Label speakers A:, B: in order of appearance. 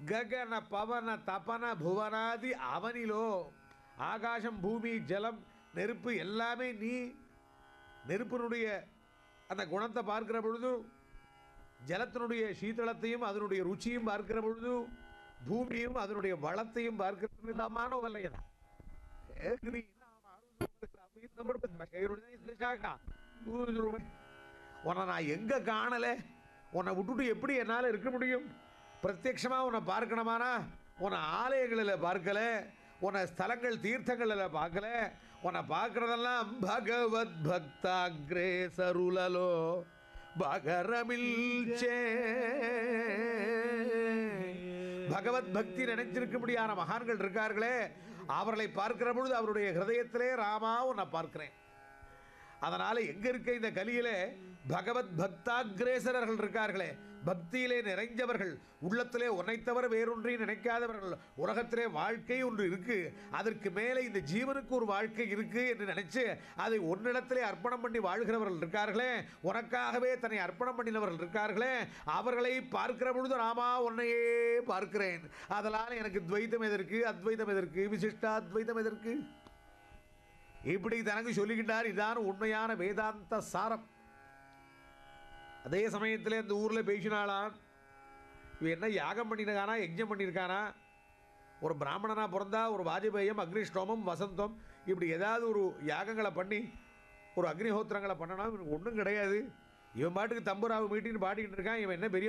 A: గగన పవన తపన భువనాది அவனிலோ ஆகாசம் பூமி ஜலம் நெருப்பு எல்லாமே நீ நெருப்பினுடைய அந்த குணத்தை பார்க்கிற பொழுது ஜலத்தினுடைய சீதளத்தையும் அதனுடைய ருச்சியும் பார்க்கிற பொழுது பூமியும் அதனுடைய வளத்தையும் பார்க்கிறது மானவல்லையதா உன்னை நான் எங்க காணல உன்னை விட்டுட்டு எப்படி என்னால் இருக்க முடியும் பிரத்யட்சமாக உன்னை பார்க்கணுமானா உன்னை ஆலயங்களில் பார்க்கல உன்னை ஸ்தலங்கள் தீர்த்தங்களில் பார்க்கல உன்னை பார்க்கறதெல்லாம் பகவத் பக்தாகிரே சருளலோ பகரமில்ச்சே பகவத் பக்தி நினைச்சிருக்கும்படியான மகான்கள் இருக்கார்களே அவர்களை பார்க்கிற பொழுது அவருடைய ஹிருதயத்திலே ராமா உன்னை பார்க்கிறேன் அதனால எங்க இருக்க இந்த கலியிலே பகவத் பக்தாகிரேசரர்கள் இருக்கார்களே பக்தியிலே நிறைஞ்சவர்கள் உள்ளத்திலே உன்னைத்தவர வேறொன்றையும் நினைக்காதவர்கள் உலகத்திலே வாழ்க்கை ஒன்று இருக்கு அதற்கு மேலே இந்த ஜீவனுக்கு ஒரு வாழ்க்கை இருக்கு என்று நினைச்சு அதை உன்னிடத்திலே அர்ப்பணம் பண்ணி வாழ்கிறவர்கள் இருக்கார்களே உனக்காகவே தன்னை அர்ப்பணம் பண்ணினவர்கள் இருக்கார்களே அவர்களை பார்க்கிற பொழுது ராமா உன்னையே பார்க்கிறேன் அதனால் எனக்கு துவைத்தம் எதற்கு அத்வைதம் எதற்கு விசிஷ்டா அத்வைதம் எதற்கு இப்படி தனக்கு சொல்லுகின்றார் இதான் உண்மையான வேதாந்த சாரம் அதே சமயத்தில் இந்த ஊரில் பேசினாலாம் இவன் என்ன யாகம் பண்ணியிருக்கானா யஜ்ஞம் பண்ணியிருக்கானா ஒரு பிராமணனாக பிறந்தா ஒரு வாஜபேயம் அக்னிஷ்டோமம் வசந்தம் இப்படி ஏதாவது ஒரு யாகங்களை பண்ணி ஒரு அக்னிஹோத்திரங்களை பண்ணனா இவனுக்கு ஒன்றும் கிடையாது இவன் பாட்டுக்கு தம்புராவை மீட்டின்னு பாடிக்கிட்டு இருக்கான் இவன் என்ன பெரிய